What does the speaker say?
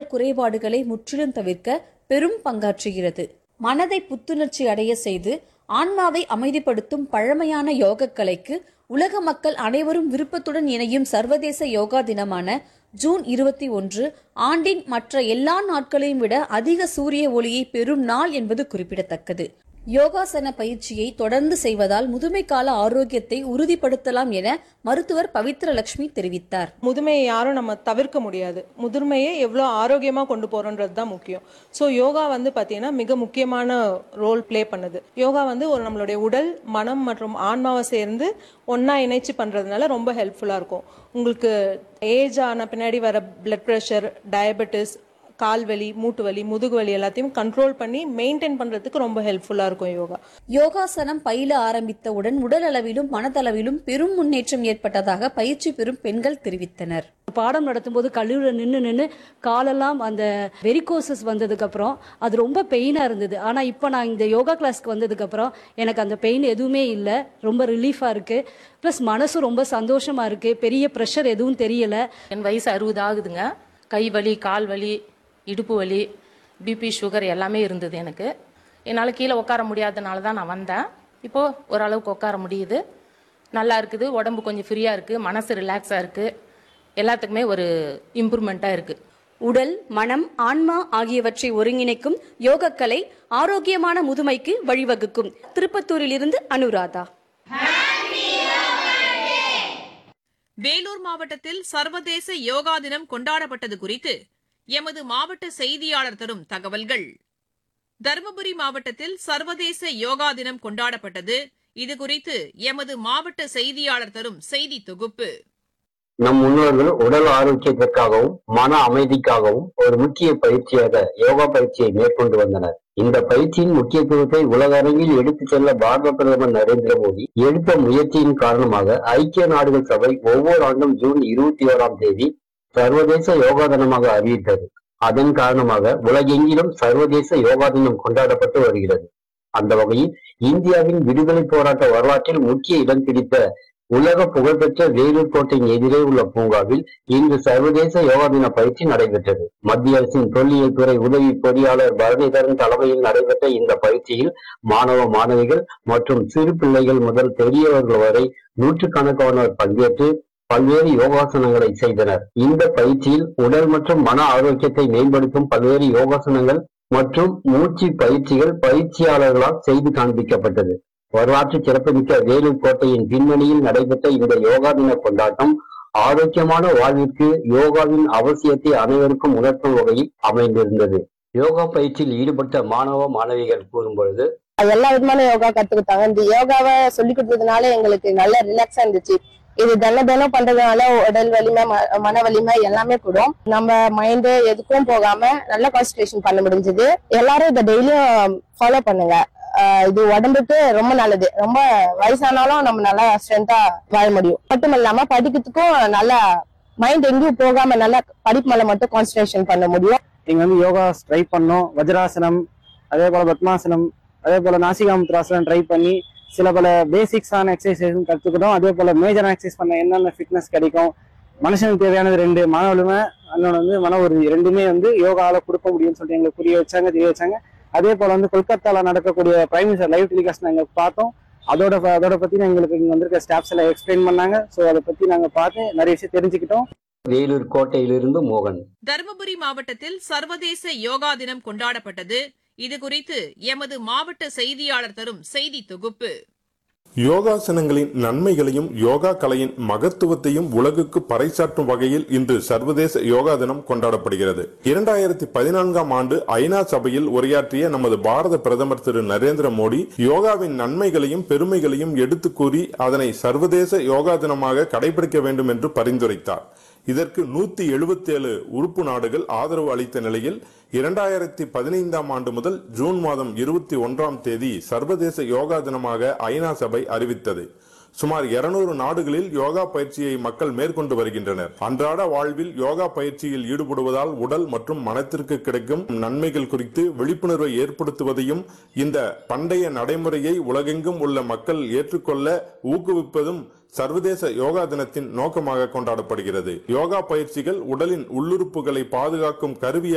குறைபாடுகளை முற்றிலும் தவிர்க்க பெரும் பங்காற்றுகிறது மனதை புத்துணர்ச்சி அடைய செய்து ஆன்மாவை அமைதிப்படுத்தும் பழமையான யோகக் கலைக்கு உலக மக்கள் அனைவரும் விருப்பத்துடன் இணையும் சர்வதேச யோகா தினமான ஜூன் இருபத்தி ஒன்று ஆண்டின் மற்ற எல்லா நாட்களையும் விட அதிக சூரிய ஒளியை பெறும் நாள் என்பது குறிப்பிடத்தக்கது யோகாசன பயிற்சியை தொடர்ந்து செய்வதால் முதுமை கால ஆரோக்கியத்தை உறுதிப்படுத்தலாம் என மருத்துவர் பவித்ரலட்சுமி தெரிவித்தார் முதுமையை யாரும் நம்ம தவிர்க்க முடியாது முதுமையை எவ்வளோ ஆரோக்கியமாக கொண்டு போகிறோன்றது தான் முக்கியம் ஸோ யோகா வந்து பார்த்தீங்கன்னா மிக முக்கியமான ரோல் ப்ளே பண்ணுது யோகா வந்து ஒரு நம்மளுடைய உடல் மனம் மற்றும் ஆன்மாவை சேர்ந்து ஒன்றா இணைச்சு பண்ணுறதுனால ரொம்ப ஹெல்ப்ஃபுல்லாக இருக்கும் உங்களுக்கு ஏஜ் ஆன பின்னாடி வர பிளட் ப்ரெஷர் டயபெட்டிஸ் கால் வலி மூட்டு வலி முதுகு வலி எல்லாத்தையும் கண்ட்ரோல் பண்ணி மெயின்டைன் பண்ணுறதுக்கு ரொம்ப ஹெல்ப்ஃபுல்லாக இருக்கும் யோகா யோகாசனம் பயில ஆரம்பித்தவுடன் உடல் அளவிலும் மனதளவிலும் பெரும் முன்னேற்றம் ஏற்பட்டதாக பயிற்சி பெறும் பெண்கள் தெரிவித்தனர் பாடம் நடத்தும்போது கல்லூரியில் நின்று நின்று காலெல்லாம் அந்த வெரிகோசஸ் வந்ததுக்கப்புறம் அது ரொம்ப பெயினாக இருந்தது ஆனால் இப்போ நான் இந்த யோகா கிளாஸ்க்கு வந்ததுக்கப்புறம் எனக்கு அந்த பெயின் எதுவுமே இல்லை ரொம்ப ரிலீஃபாக இருக்குது ப்ளஸ் மனசும் ரொம்ப சந்தோஷமாக இருக்குது பெரிய ப்ரெஷர் எதுவும் தெரியலை என் வயசு அறுபது ஆகுதுங்க கை வலி கால் வலி இடுப்பு வலி பிபி சுகர் எல்லாமே இருந்தது எனக்கு என்னால் கீழே உட்கார முடியாதனால தான் நான் வந்தேன் இப்போது ஓரளவுக்கு உட்கார முடியுது நல்லா இருக்குது உடம்பு கொஞ்சம் ஃப்ரீயாக இருக்குது மனசு ரிலாக்ஸாக இருக்குது எல்லாத்துக்குமே ஒரு இம்ப்ரூவ்மெண்ட்டாக இருக்குது உடல் மனம் ஆன்மா ஆகியவற்றை ஒருங்கிணைக்கும் யோகக்கலை ஆரோக்கியமான முதுமைக்கு வழிவகுக்கும் திருப்பத்தூரிலிருந்து அனுராதா வேலூர் மாவட்டத்தில் சர்வதேச யோகா தினம் கொண்டாடப்பட்டது குறித்து எமது மாவட்ட செய்தியாளர் தரும் தகவல்கள் தருமபுரி மாவட்டத்தில் சர்வதேச யோகா தினம் கொண்டாடப்பட்டது இதுகுறித்து எமது மாவட்ட செய்தியாளர் தரும் செய்தி தொகுப்பு நம் முன்னோர்கள் உடல் ஆரோக்கியத்திற்காகவும் மன அமைதிக்காகவும் ஒரு முக்கிய பயிற்சியாக யோகா பயிற்சியை மேற்கொண்டு வந்தனர் இந்த பயிற்சியின் முக்கியத்துவத்தை உலக அரங்கில் எடுத்துச் செல்ல பாரத பிரதமர் நரேந்திர மோடி எடுத்த முயற்சியின் காரணமாக ஐக்கிய நாடுகள் சபை ஒவ்வொரு ஆண்டும் ஜூன் இருபத்தி ஓராம் தேதி சர்வதேச யோகா தினமாக அறிவித்தது அதன் காரணமாக உலகெங்கிலும் சர்வதேச யோகா தினம் கொண்டாடப்பட்டு வருகிறது அந்த வகையில் இந்தியாவின் விடுதலை போராட்ட வரலாற்றில் முக்கிய இடம் பிடித்த உலக புகழ்பெற்ற வேலூர் கோட்டையின் எதிரே உள்ள பூங்காவில் இன்று சர்வதேச யோகா தின பயிற்சி நடைபெற்றது மத்திய அரசின் தொல்லியல் துறை உதவி பொறியாளர் பரணிதரன் தலைமையில் நடைபெற்ற இந்த பயிற்சியில் மாணவ மாணவிகள் மற்றும் சிறு பிள்ளைகள் முதல் பெரியவர்கள் வரை நூற்றுக்கணக்கானோர் பங்கேற்று பல்வேறு யோகாசனங்களை செய்தனர் இந்த பயிற்சியில் உடல் மற்றும் மன ஆரோக்கியத்தை மேம்படுத்தும் பல்வேறு யோகாசனங்கள் மற்றும் மூச்சு பயிற்சிகள் பயிற்சியாளர்களால் செய்து காண்பிக்கப்பட்டது வரலாற்று சிறப்புமிக்க வேலூர் கோட்டையின் பின்னணியில் நடைபெற்ற இந்த யோகா தின கொண்டாட்டம் ஆரோக்கியமான வாழ்விற்கு யோகாவின் அவசியத்தை அனைவருக்கும் உணர்த்தும் வகையில் அமைந்திருந்தது யோகா பயிற்சியில் ஈடுபட்ட மாணவ மாணவிகள் கூறும் பொழுது எல்லா விதமான யோகா கத்துக்கிட்டாங்க இந்த யோகாவை சொல்லி கொடுத்ததுனால எங்களுக்கு நல்ல ரிலாக்ஸா இருந்துச்சு இது தினம் தினம் பண்றதுனால உடல் வலிமை ம- மன வலிமை எல்லாமே கூடும் நம்ம மைண்ட் எதுக்கும் போகாம நல்ல கான்சன்ட்ரேஷன் பண்ண முடிஞ்சது எல்லாரும் இதை டெய்லியும் ஃபாலோ பண்ணுங்க ஆஹ் இது உடம்புக்கு ரொம்ப நல்லது ரொம்ப வயசானாலும் நம்ம நல்லா ஸ்ட்ரென்த்தா வாழ முடியும் மட்டும் இல்லாம படிக்கிறதுக்கும் நல்லா மைண்ட் எங்கேயும் போகாம நல்லா படிப்பு மேல மட்டும் கான்சன்ட்ரேஷன் பண்ண முடியும் இங்க வந்து யோகா ட்ரை பண்ணோம் வஜ்ராசனம் அதே போல பத்மாசனம் அதே போல நாசிகாமுத்ராசனம் ட்ரை பண்ணி சில பல பேசிக்ஸான எக்ஸசைஸும் கற்றுக்கிட்டோம் அதே போல மேஜரான எக்ஸசைஸ் பண்ண என்னென்ன ஃபிட்னஸ் கிடைக்கும் மனுஷனுக்கு தேவையானது ரெண்டு மன வலிமை இன்னொன்று வந்து மன உறுதி ரெண்டுமே வந்து யோகால கொடுக்க முடியும்னு சொல்லிட்டு எங்களுக்கு புரிய வச்சாங்க தெரிய வச்சாங்க அதே போல வந்து கொல்கத்தால நடக்கக்கூடிய பிரைம் மினிஸ்டர் லைவ் டெலிகாஸ்ட் நாங்க பார்த்தோம் அதோட அதோட பத்தி எங்களுக்கு இங்க வந்திருக்க ஸ்டாஃப்ஸ் எல்லாம் எக்ஸ்பிளைன் பண்ணாங்க ஸோ அதை பத்தி நாங்க பார்த்து நிறைய விஷயம் தெரிஞ்சுக்கிட்டோம் வேலூர் கோட்டையிலிருந்து மோகன் தருமபுரி மாவட்டத்தில் சர்வதேச யோகா தினம் கொண்டாடப்பட்டது இதுகுறித்து எமது மாவட்ட செய்தியாளர் தரும் செய்தி தொகுப்பு யோகாசனங்களின் நன்மைகளையும் யோகா கலையின் மகத்துவத்தையும் உலகுக்கு பறைசாற்றும் வகையில் இன்று சர்வதேச யோகா தினம் கொண்டாடப்படுகிறது இரண்டாயிரத்தி பதினான்காம் ஆண்டு ஐநா சபையில் உரையாற்றிய நமது பாரத பிரதமர் திரு நரேந்திர மோடி யோகாவின் நன்மைகளையும் பெருமைகளையும் எடுத்துக் கூறி அதனை சர்வதேச யோகா தினமாக கடைபிடிக்க வேண்டும் என்று பரிந்துரைத்தார் இதற்கு நூத்தி எழுபத்தேழு உறுப்பு நாடுகள் ஆதரவு அளித்த நிலையில் இரண்டாயிரத்தி பதினைந்தாம் ஆண்டு முதல் ஜூன் மாதம் இருபத்தி ஒன்றாம் தேதி சர்வதேச யோகா தினமாக ஐநா சபை அறிவித்தது சுமார் 200 நாடுகளில் யோகா பயிற்சியை மக்கள் மேற்கொண்டு வருகின்றனர் அன்றாட வாழ்வில் யோகா பயிற்சியில் ஈடுபடுவதால் உடல் மற்றும் மனத்திற்கு கிடைக்கும் நன்மைகள் குறித்து விழிப்புணர்வை ஏற்படுத்துவதையும் இந்த பண்டைய நடைமுறையை உலகெங்கும் உள்ள மக்கள் ஏற்றுக்கொள்ள ஊக்குவிப்பதும் சர்வதேச யோகா தினத்தின் நோக்கமாக கொண்டாடப்படுகிறது யோகா பயிற்சிகள் உடலின் உள்ளுறுப்புகளை பாதுகாக்கும் கருவியாக